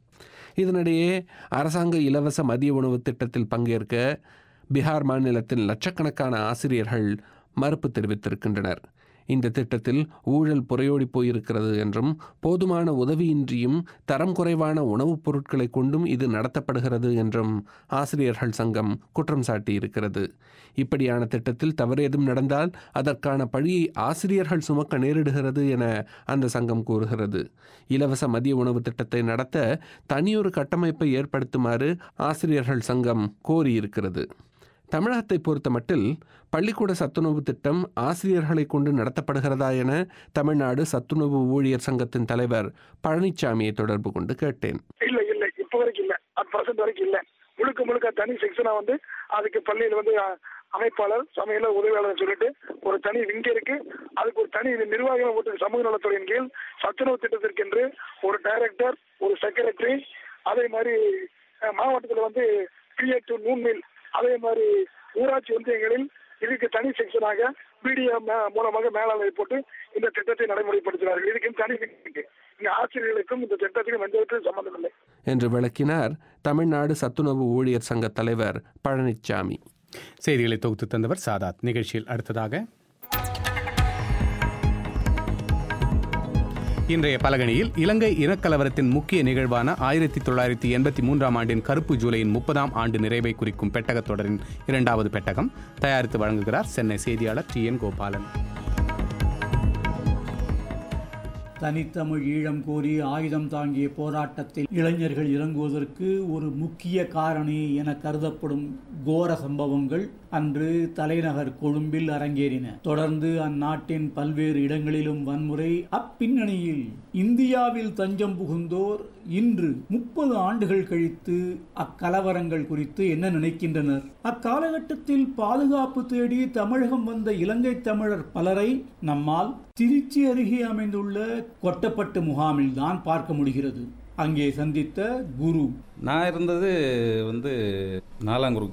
இதனிடையே அரசாங்க இலவச மதிய உணவு திட்டத்தில் பங்கேற்க பீகார் மாநிலத்தின் லட்சக்கணக்கான ஆசிரியர்கள் மறுப்பு தெரிவித்திருக்கின்றனர் இந்த திட்டத்தில் ஊழல் புறையோடி போயிருக்கிறது என்றும் போதுமான உதவியின்றியும் தரம் குறைவான உணவுப் பொருட்களை கொண்டும் இது நடத்தப்படுகிறது என்றும் ஆசிரியர்கள் சங்கம் குற்றம் சாட்டியிருக்கிறது இப்படியான திட்டத்தில் தவறேதும் நடந்தால் அதற்கான பழியை ஆசிரியர்கள் சுமக்க நேரிடுகிறது என அந்த சங்கம் கூறுகிறது இலவச மதிய உணவு திட்டத்தை நடத்த தனியொரு கட்டமைப்பை ஏற்படுத்துமாறு ஆசிரியர்கள் சங்கம் கோரியிருக்கிறது தமிழகத்தை பொறுத்தமட்டில் பள்ளிக்கூட சத்துணவு திட்டம் ஆசிரியர்களை கொண்டு நடத்தப்படுகிறதா என தமிழ்நாடு சத்துணவு ஊழியர் சங்கத்தின் தலைவர் பழனிசாமியை தொடர்பு கொண்டு கேட்டேன் இல்ல இல்ல இப்ப வரைக்கும் இல்ல அட் பிரசன்ட் வரைக்கும் இல்ல முழுக்க முழுக்க தனி செக்ஷனா வந்து அதுக்கு பள்ளியில் வந்து அஹ், அமைப்பாளர் சமையலர் உதவியாளர் சொல்லிட்டு ஒரு தனி விங்க இருக்கு அதுக்கு ஒரு தனி நிர்வாகம் போட்டு சமூக நலத்துறையின் கீழ் சத்துணவு திட்டத்திற்கென்று ஒரு டைரக்டர் ஒரு செக்ரட்டரி அதே மாதிரி அஹ், மாவட்டத்துல வந்து கிரியேட் டு நூன் மில் அதே மாதிரி ஊராட்சி ஒன்றியங்களில் இதுக்கு தனி செக்ஷனாக பிடிஏ மூலமாக மேலாளரை போட்டு இந்த திட்டத்தை நடைமுறைப்படுத்தினார்கள் இதுக்கு தனி wing இருக்கு இங்க ஆசிரியர்களுக்கும் இந்த திட்டத்துக்கும் எந்த விதத்திலும் சம்பந்தம் இல்லை என்று விளக்கினார் தமிழ்நாடு சத்துணவு ஊழியர் சங்க தலைவர் பழனிசாமி செய்திகளை தொகுத்து தந்தவர் சாதாத் நிகழ்ச்சியில் அடுத்ததாக இன்றைய பலகணியில் இலங்கை இனக்கலவரத்தின் முக்கிய நிகழ்வான ஆயிரத்தி தொள்ளாயிரத்தி எண்பத்தி மூன்றாம் ஆண்டின் கருப்பு ஜூலையின் முப்பதாம் ஆண்டு நிறைவை குறிக்கும் பெட்டகத் தொடரின் இரண்டாவது பெட்டகம் தயாரித்து வழங்குகிறார் சென்னை செய்தியாளர் டி என் கோபாலன் தனித்தமிழ் ஈழம் கோரி ஆயுதம் தாங்கிய போராட்டத்தில் இளைஞர்கள் இறங்குவதற்கு ஒரு முக்கிய காரணி என கருதப்படும் கோர சம்பவங்கள் அன்று தலைநகர் கொழும்பில் அரங்கேறின தொடர்ந்து அந்நாட்டின் பல்வேறு இடங்களிலும் வன்முறை அப்பின்னணியில் இந்தியாவில் தஞ்சம் புகுந்தோர் இன்று முப்பது ஆண்டுகள் கழித்து அக்கலவரங்கள் குறித்து என்ன நினைக்கின்றனர் அக்காலகட்டத்தில் பாதுகாப்பு தேடி தமிழகம் வந்த இலங்கை தமிழர் பலரை நம்மால் திருச்சி அருகே அமைந்துள்ள கொட்டப்பட்டு முகாமில் தான் பார்க்க முடிகிறது அங்கே சந்தித்த குரு நான் இருந்தது வந்து நாலாங்குருக்கு தெரு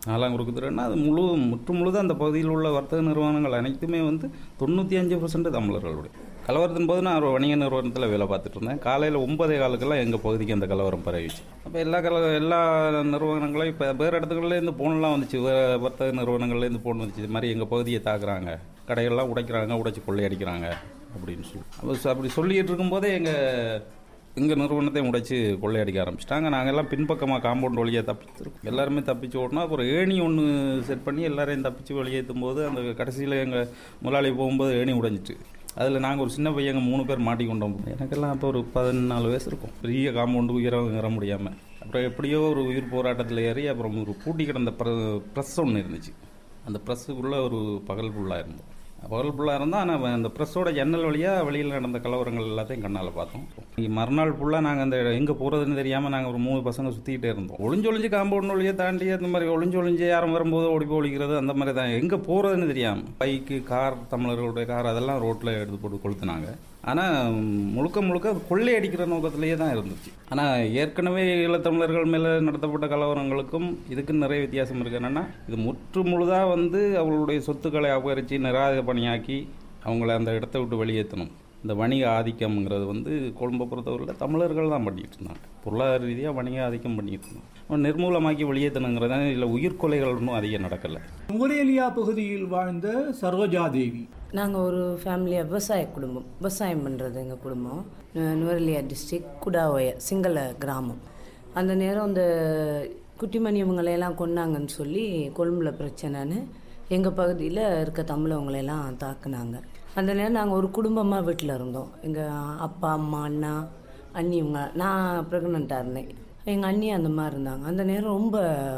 நாலாங்குறுக்குத்துறைன்னா அது முழு முற்று முழுதும் அந்த பகுதியில் உள்ள வர்த்தக நிறுவனங்கள் அனைத்துமே வந்து தொண்ணூற்றி அஞ்சு பர்சன்ட் தமிழர்களுடைய கலவரத்தின் போது நான் ஒரு வணிக நிறுவனத்தில் வேலை பார்த்துட்டு இருந்தேன் காலையில் ஒன்பதே காலுக்கெல்லாம் எங்கள் பகுதிக்கு அந்த கலவரம் பரவிச்சு அப்போ எல்லா கல எல்லா நிறுவனங்களையும் இப்போ வேறு இடத்துக்குள்ளேருந்து ஃபோன்லாம் வந்துச்சு வேறு வர்த்தக நிறுவனங்கள்லேருந்து ஃபோன் வந்துச்சு இது மாதிரி எங்கள் பகுதியை தாக்குறாங்க கடைகள்லாம் உடைக்கிறாங்க உடைச்சி கொள்ளையடிக்கிறாங்க அப்படின்னு சொல்லி அப்போ ச- அப்படி சொல்லிட்டு இருக்கும்போதே எங்கள் எங்கள் நிறுவனத்தையும் உடைச்சு கொள்ளையடிக்க ஆரம்பிச்சிட்டாங்க நாங்கள் எல்லாம் பின்பக்கமாக காம்பவுண்ட் வழியாக தப்பிச்சிருக்கோம் எல்லாருமே தப்பிச்சு ஓடனா அப்புறம் ஏணி ஒன்று செட் பண்ணி எல்லாரையும் தப்பிச்சு வெளியேற்றும் போது அந்த கடைசியில் எங்கள் முதலாளி போகும்போது ஏணி உடைஞ்சிட்டு அதில் நாங்கள் ஒரு சின்ன பையங்க மூணு பேர் மாட்டிக்கொண்டோம் எனக்கெல்லாம் அப்போ ஒரு பதினாலு வயசு இருக்கும் பெரிய காம்பவுண்டு உயரம் ஏற முடியாமல் அப்புறம் எப்படியோ ஒரு உயிர் போராட்டத்தில் ஏறி அப்புறம் ஒரு பூட்டி கிடந்த ப்ரெஸ் ஒன்று இருந்துச்சு அந்த ப்ரெஸ்ஸுக்குள்ளே ஒரு பகல் ஃபுல்லாக இருந்தோம் பகல் ஃபுல்லாக இருந்தால் ஆனால் அந்த ப்ரெஸ்ஸோட ஜன்னல் வழியாக வெளியில் நடந்த கலவரங்கள் எல்லாத்தையும் கண்ணால் பார்த்தோம் இன்னைக்கு மறுநாள் ஃபுல்லாக நாங்கள் அந்த எங்கே போகிறதுன்னு தெரியாமல் நாங்கள் ஒரு மூணு பசங்க சுற்றிக்கிட்டே இருந்தோம் ஒளிஞ்சு ஒளிஞ்சு காம்பவுண்ட் வழியாக தாண்டி அந்த மாதிரி ஒளிஞ்சு ஒளிஞ்சு யாரும் வரும்போது ஓடி போய் ஒழிக்கிறது அந்த மாதிரி தான் எங்கே போகிறதுன்னு தெரியாமல் பைக்கு கார் தமிழர்களுடைய கார் அதெல்லாம் ரோட்டில் எடுத்து போட்டு கொளுத்துனாங்க ஆனால் முழுக்க முழுக்க அது கொள்ளையடிக்கிற நோக்கத்திலேயே தான் இருந்துச்சு ஆனால் ஏற்கனவே ஈழத்தமிழர்கள் மேலே நடத்தப்பட்ட கலவரங்களுக்கும் இதுக்கு நிறைய வித்தியாசம் இருக்கு என்னென்னா இது முற்று முழுதாக வந்து அவங்களுடைய சொத்துக்களை அபகரித்து நிராத பணியாக்கி அவங்கள அந்த இடத்த விட்டு வெளியேற்றணும் இந்த வணிக ஆதிக்கம்ங்கிறது வந்து கொழும்பை பொறுத்தவரையில் தமிழர்கள் தான் பண்ணிட்டு இருந்தாங்க பொருளாதார ரீதியாக வணிக ஆதிக்கம் பண்ணிட்டு இருந்தாங்க நிர்மூலமாக்கி வெளியேற்றணுங்கிறத இல்லை உயிர்கொலைகள் ஒன்றும் அதிகம் நடக்கலை நுவரேலியா பகுதியில் வாழ்ந்த சரோஜா தேவி நாங்கள் ஒரு ஃபேமிலியாக விவசாய குடும்பம் விவசாயம் பண்ணுறது எங்கள் குடும்பம் நு- நுவரெலியா டிஸ்ட்ரிக்ட் குடாவோய சிங்கள கிராமம் அந்த நேரம் அந்த குட்டிமணி இவங்களையெல்லாம் கொன்னாங்கன்னு சொல்லி கொழும்புல பிரச்சனைன்னு எங்கள் பகுதியில் இருக்க தமிழவங்களையெல்லாம் தாக்குனாங்க அந்த நேரம் நாங்கள் ஒரு குடும்பமாக வீட்டில் இருந்தோம் எங்கள் அப்பா அம்மா அண்ணா அண்ணி இவங்க நான் ப்ரெக்னெண்ட்டாக இருந்தேன் எங்கள் அண்ணி அந்த மாதிரி இருந்தாங்க அந்த நேரம் ரொம்ப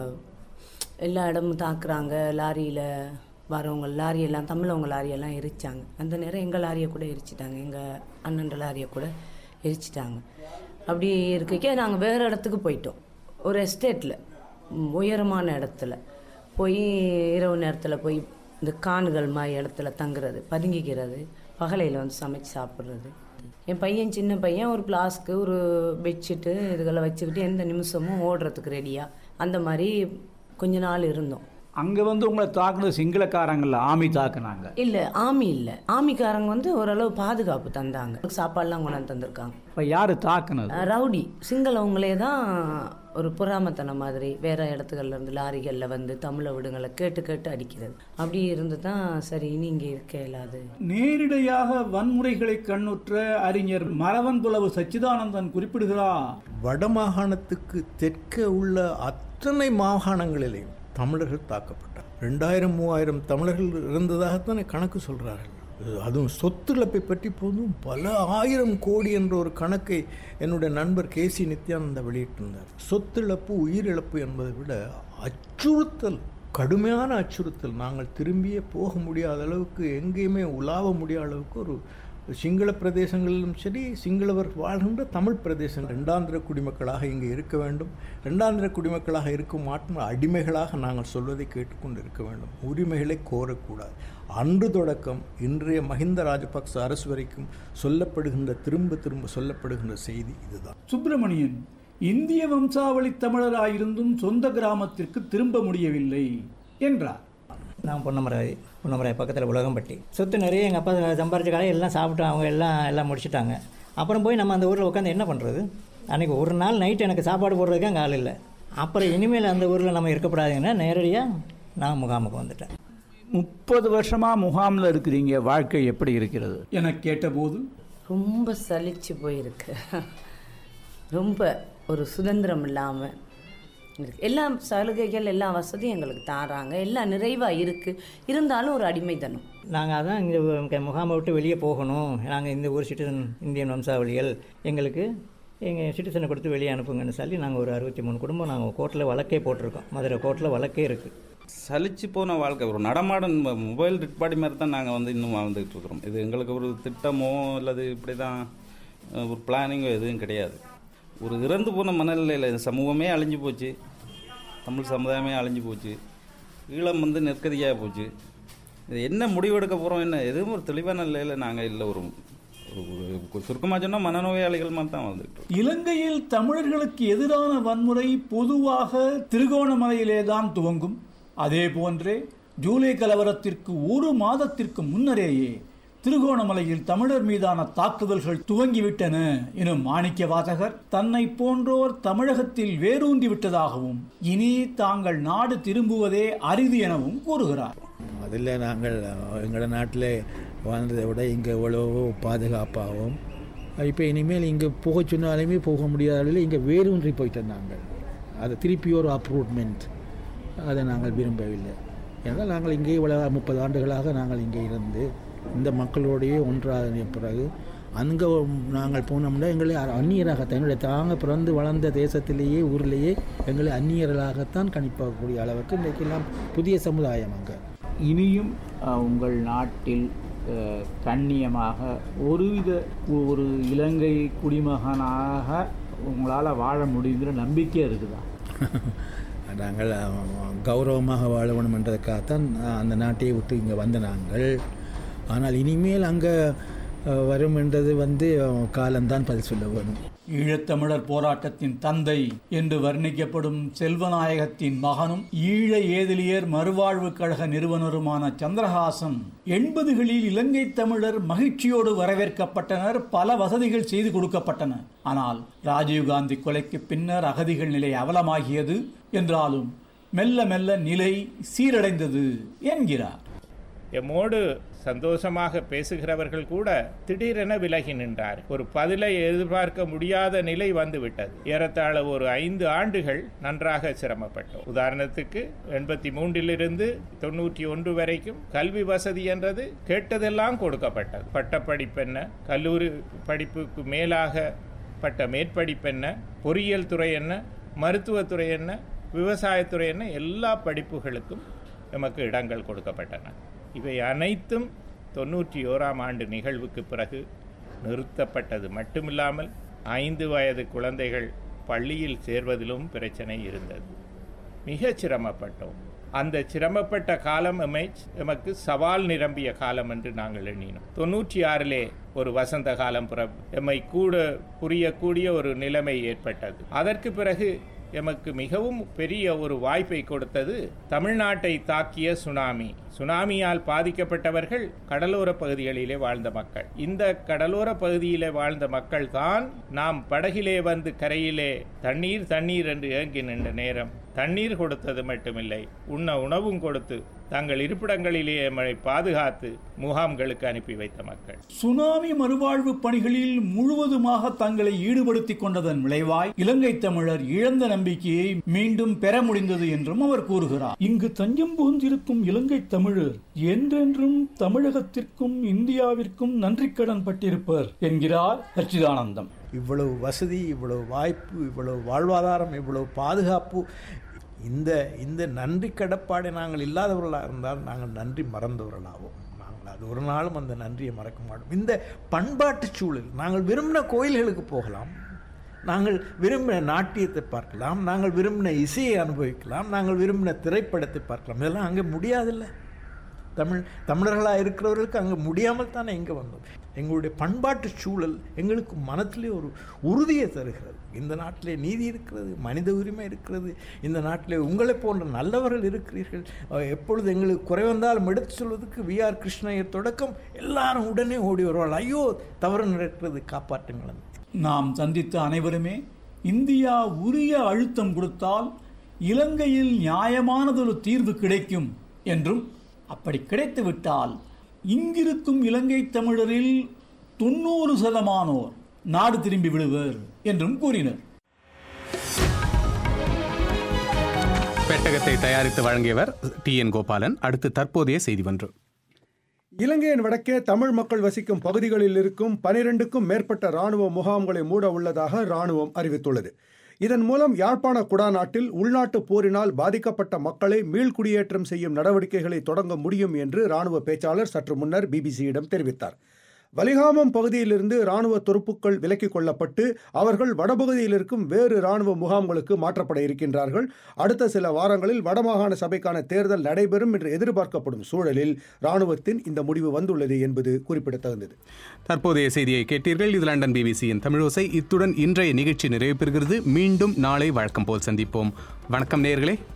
எல்லா இடமும் தாக்குறாங்க லாரியில் வரவங்க லாரியெல்லாம் தமிழவங்க லாரியெல்லாம் எரிச்சாங்க அந்த நேரம் எங்கள் லாரியை கூட எரிச்சிட்டாங்க எங்கள் அண்ணன் லாரியை கூட எரிச்சிட்டாங்க அப்படி இருக்கைக்கே நாங்கள் வேறு இடத்துக்கு போயிட்டோம் ஒரு எஸ்டேட்டில் உயரமான இடத்துல போய் இரவு நேரத்தில் போய் இந்த காணுகள் மாதிரி இடத்துல தங்குறது பதுங்கிக்கிறது பகலையில் வந்து சமைச்சு சாப்பிட்றது என் பையன் சின்ன பையன் ஒரு பிளாஸ்க்கு ஒரு பெட்ஷீட்டு இதுகளை வச்சுக்கிட்டு எந்த நிமிஷமும் ஓடுறதுக்கு ரெடியாக அந்த மாதிரி கொஞ்ச நாள் இருந்தோம் அங்கே வந்து உங்களை தாக்குனது சிங்களக்காரங்கள ஆமி தாக்குனாங்க இல்லை ஆமி இல்லை ஆமிக்காரங்க வந்து ஓரளவு பாதுகாப்பு தந்தாங்க சாப்பாடுலாம் கொண்டாந்து தந்திருக்காங்க இப்போ யார் தாக்குனது அஹ் ரவுடி சிங்களவங்களே தான் ஒரு புறாமத்தனம் மாதிரி வேற இடத்துகள்ல இருந்து லாரிகளில் வந்து தமிழை விடுங்களை கேட்டு கேட்டு அடிக்கிறது அப்படி இருந்து தான் சரி இனி இங்கே இருக்க இயலாது நேரிடையாக வன்முறைகளை கண்ணுற்ற அறிஞர் மரவன் புலவு சச்சிதானந்தன் குறிப்பிடுகிறார் வடமாகாணத்துக்கு தெற்கே உள்ள அத்தனை மாகாணங்களிலேயும் தமிழர்கள் தாக்கப்பட்டார் ரெண்டாயிரம் மூவாயிரம் தமிழர்கள் இருந்ததாகத்தானே கணக்கு சொல்கிறார்கள் அதுவும் சொத்துழப்பை பற்றி போதும் பல ஆயிரம் கோடி என்ற ஒரு கணக்கை என்னுடைய நண்பர் கே சி நித்யானந்தா வெளியிட்டிருந்தார் சொத்திழப்பு உயிரிழப்பு என்பதை விட அச்சுறுத்தல் கடுமையான அச்சுறுத்தல் நாங்கள் திரும்பியே போக முடியாத அளவுக்கு எங்கேயுமே உலாவ முடியாத அளவுக்கு ஒரு சிங்கள பிரதேசங்களிலும் சரி சிங்களவர் வாழ்கின்ற தமிழ் பிரதேசங்கள் ரெண்டாந்திர குடிமக்களாக இங்கே இருக்க வேண்டும் ரெண்டாந்திர குடிமக்களாக இருக்கும் மாட்டும் அடிமைகளாக நாங்கள் சொல்வதை கேட்டுக்கொண்டு இருக்க வேண்டும் உரிமைகளை கோரக்கூடாது அன்று தொடக்கம் இன்றைய மஹிந்த ராஜபக்ச அரசு வரைக்கும் சொல்லப்படுகின்ற திரும்ப திரும்ப சொல்லப்படுகின்ற செய்தி இதுதான் சுப்பிரமணியன் இந்திய வம்சாவளி தமிழராயிருந்தும் சொந்த கிராமத்திற்கு திரும்ப முடியவில்லை என்றார் நான் பொன்னமராய் பொன்னமராய் பக்கத்தில் உலகம்பட்டி சொத்து நிறைய எங்கள் அப்பா சம்பாரிச்ச காலையை எல்லாம் சாப்பிட்டு அவங்க எல்லாம் எல்லாம் முடிச்சிட்டாங்க அப்புறம் போய் நம்ம அந்த ஊரில் உட்காந்து என்ன பண்ணுறது அன்றைக்கி ஒரு நாள் நைட் எனக்கு சாப்பாடு போடுறதுக்கு அங்கே ஆள் இல்லை அப்புறம் இனிமேல் அந்த ஊரில் நம்ம இருக்கக்கூடாதுங்கன்னா நேரடியாக நான் முகாமுக்கு வந்துட்டேன் முப்பது வருஷமா முகாமில் இருக்கிறீங்க வாழ்க்கை எப்படி இருக்கிறது என கேட்டபோது ரொம்ப சலிச்சு போயிருக்கு ரொம்ப ஒரு சுதந்திரம் இல்லாமல் இருக்கு எல்லா சலுகைகள் எல்லா வசதியும் எங்களுக்கு தாராங்க எல்லாம் நிறைவாக இருக்குது இருந்தாலும் ஒரு அடிமைத்தனம் நாங்கள் அதான் இந்த முகாமை விட்டு வெளியே போகணும் நாங்கள் இந்த ஊர் சிட்டிசன் இந்தியன் வம்சாவளிகள் எங்களுக்கு எங்கள் சிட்டிசனை கொடுத்து வெளியே அனுப்புங்கன்னு சொல்லி நாங்கள் ஒரு அறுபத்தி மூணு குடும்பம் நாங்கள் கோர்ட்டில் வழக்கே போட்டிருக்கோம் மதுரை கோர்ட்டில் வழக்கே இருக்குது சலிச்சு போன வாழ்க்கை ஒரு நடமாடன் ம- மொபைல் டிட்பாடி மாதிரி தான் நாங்கள் வந்து இன்னும் வாழ்ந்துகிட்டு இருக்கிறோம் இது எங்களுக்கு ஒரு திட்டமோ அல்லது இப்படி தான் அஹ், ஒரு பிளானிங்கோ எதுவும் கிடையாது ஒரு இறந்து போன மனநிலையில் இந்த சமூகமே அழிஞ்சு போச்சு தமிழ் சமுதாயமே அழிஞ்சு போச்சு ஈழம் வந்து நெற்கதியாக போச்சு இது என்ன முடிவெடுக்க போகிறோம் என்ன எதுவும் ஒரு தெளிவான நிலையில் நாங்கள் இல்லை ஒரு ஒரு சுருக்கமாக சொன்னால் மனநோயாளிகள் மாதிரி தான் வந்துக்கிட்டு இருக்கோம். இலங்கையில் தமிழர்களுக்கு எதிரான வன்முறை பொதுவாக திருகோணமலையிலே தான் துவங்கும் அதே போன்றே ஜூலை கலவரத்திற்கு ஒரு மாதத்திற்கு முன்னரேயே திருகோணமலையில் தமிழர் மீதான தாக்குதல்கள் துவங்கிவிட்டன எனும் மாணிக்க வாசகர் தன்னை போன்றோர் தமிழகத்தில் வேரூன்றி விட்டதாகவும் இனி தாங்கள் நாடு திரும்புவதே அரிது எனவும் கூறுகிறார் அதில் நாங்கள் எங்களோட நாட்டில் வாழ்ந்ததை விட இங்கே எவ்வளவோ பாதுகாப்பாகவும் இப்போ இனிமேல் இங்கே போக சொன்னாலுமே போக முடியாத அளவில் இங்கே வேரூன்றி போயிட்டோம் நாங்கள் அது திருப்பி ஒரு அப்ரூவ்மெண்ட் அதை நாங்கள் விரும்பவில்லை ஏன்னா நாங்கள் இங்கே இவ்வளோ முப்பது ஆண்டுகளாக நாங்கள் இங்கே இருந்து இந்த மக்களோடையே ஒன்றாக பிறகு அங்கே நாங்கள் போனோம்னா எங்களை அந்நியராகத்தான் என்னுடைய தாங்க பிறந்து வளர்ந்த தேசத்திலேயே ஊரிலேயே எங்களை அந்நியர்களாகத்தான் கணிப்பாக்கக்கூடிய அளவுக்கு இன்றைக்கெல்லாம் புதிய சமுதாயம் அங்கே இனியும் அஹ், உங்கள் நாட்டில் அஹ், கண்ணியமாக ஒருவித ஒரு இலங்கை குடிமகனாக உங்களால் வாழ முடியுங்கிற நம்பிக்கை இருக்குதா நாங்கள் அஹ், கௌரவமாக வாழ வேணும் என்றதுக்காகத்தான் அஹ், அந்த நாட்டையை விட்டு இங்கே வந்த நாங்கள் ஆனால் இனிமேல் அங்கே அஹ், வரும் என்றது வந்து அஹ், காலம்தான் பதில் சொல்ல வேணும் ஈழத்தமிழர் போராட்டத்தின் தந்தை என்று வர்ணிக்கப்படும் செல்வநாயகத்தின் மகனும் ஈழ ஏதிலியர் மறுவாழ்வு கழக நிறுவனருமான சந்திரஹாசன் எண்பதுகளில் இலங்கை தமிழர் மகிழ்ச்சியோடு வரவேற்கப்பட்டனர் பல வசதிகள் செய்து கொடுக்கப்பட்டன ஆனால் ராஜீவ்காந்தி கொலைக்கு பின்னர் அகதிகள் நிலை அவலமாகியது என்றாலும் மெல்ல மெல்ல நிலை சீரடைந்தது என்கிறார் எம்மோடு சந்தோஷமாக பேசுகிறவர்கள் கூட திடீரென விலகி நின்றார் ஒரு பதிலை எதிர்பார்க்க முடியாத நிலை வந்துவிட்டது ஏறத்தாழ ஒரு ஐந்து ஆண்டுகள் நன்றாக சிரமப்பட்டோம் உதாரணத்துக்கு எண்பத்தி மூன்றிலிருந்து தொண்ணூற்றி ஒன்று வரைக்கும் கல்வி வசதி என்றது கேட்டதெல்லாம் கொடுக்கப்பட்டது பட்டப்படிப்பென்ன கல்லூரி படிப்புக்கு மேலாக பட்ட மேற்படிப்பென்ன பொறியியல் துறை என்ன மருத்துவத்துறை என்ன விவசாயத்துறை என்ன எல்லா படிப்புகளுக்கும் எமக்கு இடங்கள் கொடுக்கப்பட்டன இவை அனைத்தும் தொண்ணூற்றி ஓராம் ஆண்டு நிகழ்வுக்கு பிறகு நிறுத்தப்பட்டது மட்டுமில்லாமல் ஐந்து வயது குழந்தைகள் பள்ளியில் சேர்வதிலும் பிரச்சனை இருந்தது மிக சிரமப்பட்டோம் அந்த சிரமப்பட்ட காலம் எமை எமக்கு சவால் நிரம்பிய காலம் என்று நாங்கள் எண்ணினோம் தொண்ணூற்றி ஆறிலே ஒரு வசந்த காலம் புற எம்மை கூட புரியக்கூடிய ஒரு நிலைமை ஏற்பட்டது அதற்கு பிறகு எமக்கு மிகவும் பெரிய ஒரு வாய்ப்பை கொடுத்தது தமிழ்நாட்டை தாக்கிய சுனாமி சுனாமியால் பாதிக்கப்பட்டவர்கள் கடலோர பகுதிகளிலே வாழ்ந்த மக்கள் இந்த கடலோர பகுதியிலே வாழ்ந்த மக்கள் தான் நாம் படகிலே வந்து கரையிலே தண்ணீர் தண்ணீர் என்று ஏங்கி நின்ற நேரம் தண்ணீர் கொடுத்தது மட்டுமில்லை உண்ண உணவும் கொடுத்து தங்கள் இருப்பிடங்களிலே நம்மை பாதுகாத்து முகாம்களுக்கு அனுப்பி வைத்த மக்கள் சுனாமி மறுவாழ்வு பணிகளில் முழுவதுமாக தங்களை ஈடுபடுத்திக் கொண்டதன் விளைவாய் இலங்கை தமிழர் இழந்த நம்பிக்கையை மீண்டும் பெற முடிந்தது என்றும் அவர் கூறுகிறார் இங்கு தஞ்சம் புகுந்திருக்கும் இலங்கை தமிழர் என்றென்றும் தமிழகத்திற்கும் இந்தியாவிற்கும் நன்றி கடன் பட்டிருப்பர் என்கிறார் சச்சிதானந்தம் இவ்வளவு வசதி இவ்வளவு வாய்ப்பு இவ்வளவு வாழ்வாதாரம் இவ்வளவு பாதுகாப்பு இந்த இந்த நன்றி கடப்பாடை நாங்கள் இல்லாதவர்களாக இருந்தால் நாங்கள் நன்றி மறந்தவர்களாவோம் நாங்கள் அது ஒரு நாளும் அந்த நன்றியை மறக்க மாட்டோம் இந்த பண்பாட்டு சூழல் நாங்கள் விரும்பின கோயில்களுக்கு போகலாம் நாங்கள் விரும்பின நாட்டியத்தை பார்க்கலாம் நாங்கள் விரும்பின இசையை அனுபவிக்கலாம் நாங்கள் விரும்பின திரைப்படத்தை பார்க்கலாம் இதெல்லாம் அங்கே முடியாதில்ல தமிழ் தமிழர்களாக இருக்கிறவர்களுக்கு அங்கே முடியாமல் தானே இங்கே வந்தோம் எங்களுடைய பண்பாட்டு சூழல் எங்களுக்கு மனத்திலே ஒரு உறுதியை தருகிறது இந்த நாட்டிலே நீதி இருக்கிறது மனித உரிமை இருக்கிறது இந்த நாட்டிலே உங்களை போன்ற நல்லவர்கள் இருக்கிறீர்கள் அஹ் எப்பொழுது எங்களுக்கு குறை வந்தாலும் எடுத்து சொல்வதற்கு வி ஆர் கிருஷ்ணய்யர் தொடக்கம் எல்லாரும் உடனே ஓடி வருவாள் ஐயோ தவறு நடக்கிறது காப்பாற்றுங்கள் நாம் சந்தித்த அனைவருமே இந்தியா உரிய அழுத்தம் கொடுத்தால் இலங்கையில் நியாயமானதொரு தீர்வு கிடைக்கும் என்றும் அப்படி கிடைத்துவிட்டால் இங்கிருக்கும் இலங்கை தமிழரில் தொண்ணூறு சதமானோர் நாடு திரும்பி விடுவர் என்றும் கூறினர் பெட்டகத்தை தயாரித்து வழங்கியவர் டி என் கோபாலன் அடுத்து தற்போதைய செய்தி ஒன்று இலங்கையின் வடக்கே தமிழ் மக்கள் வசிக்கும் பகுதிகளில் இருக்கும் பனிரெண்டுக்கும் மேற்பட்ட ராணுவ முகாம்களை மூட உள்ளதாக ராணுவம் அறிவித்துள்ளது இதன் மூலம் யாழ்ப்பாண குடாநாட்டில் உள்நாட்டு போரினால் பாதிக்கப்பட்ட மக்களை மீள்குடியேற்றம் செய்யும் நடவடிக்கைகளை தொடங்க முடியும் என்று ராணுவ பேச்சாளர் சற்று முன்னர் பிபிசியிடம் தெரிவித்தார் வலிகாமம் பகுதியிலிருந்து ராணுவ துருப்புக்கள் விலக்கிக் கொள்ளப்பட்டு அவர்கள் வடபகுதியில் இருக்கும் வேறு ராணுவ முகாம்களுக்கு மாற்றப்பட இருக்கின்றார்கள் அடுத்த சில வாரங்களில் வடமாகாண சபைக்கான தேர்தல் நடைபெறும் என்று எதிர்பார்க்கப்படும் சூழலில் ராணுவத்தின் இந்த முடிவு வந்துள்ளது என்பது குறிப்பிடத்தகுந்தது தற்போதைய செய்தியை கேட்டீர்கள் இது லண்டன் பிபிசியின் தமிழோசை இத்துடன் இன்றைய நிகழ்ச்சி நிறைவு பெறுகிறது மீண்டும் நாளை வழக்கம் போல் சந்திப்போம் வணக்கம் நேர்களே